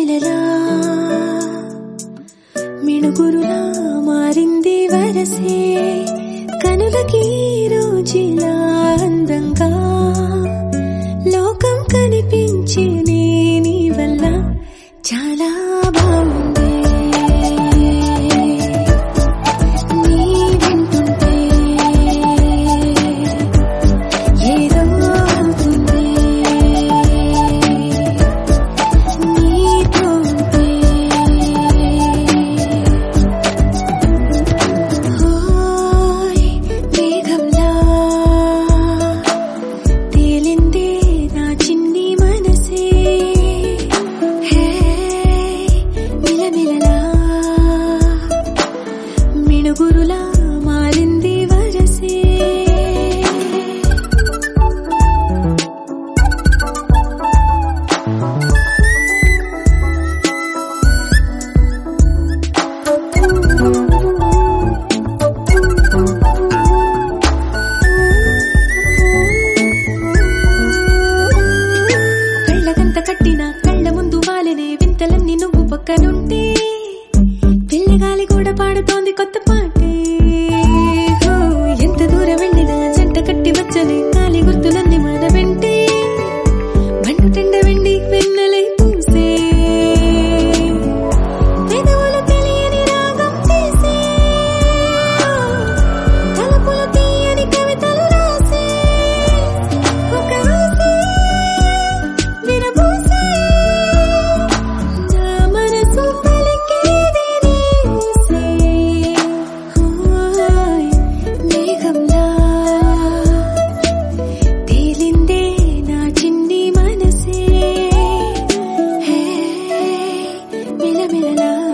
మిలమిలలా మిణుగురులా మారింది వరసే కనులకి రోజులా అందంగా లోకం కనిపించే నీ వల్ల చాలా బాగుంది నీ వింటుంటే ఏదో అవుతుంది నీతో ఉంటే ఓయ్ మేఘంలా తేలిందే నా చిన్ని మనసే హే మిలమిలలా మిణుగురులా మారింది వరసే కళ్ళకంత కట్టిన కళ్ళ ముందు వాలినే వింతలన్నీ నువ్వు పక్కనుంటే పిల్లగాలి కూడా పాడుతోంది కొత్త పాటే హో, ఎంత దూరం వెళ్ళినా జంట కట్టి వచ్చని కాలి గుర్తులన్నీ మన వెంటే మండుటెండ వెండి వెన్నెలై పూసే పెదవులు తెలియని రాగం తీసే తలపులు తీయని కవితలు రాసే ఒక ఆసే విరబూసే నా మనసు పలికేది నీ ఊసే ఓయ్ మేఘంలా తేలిందే నా చిన్ని మనసే హే మిలమిలలా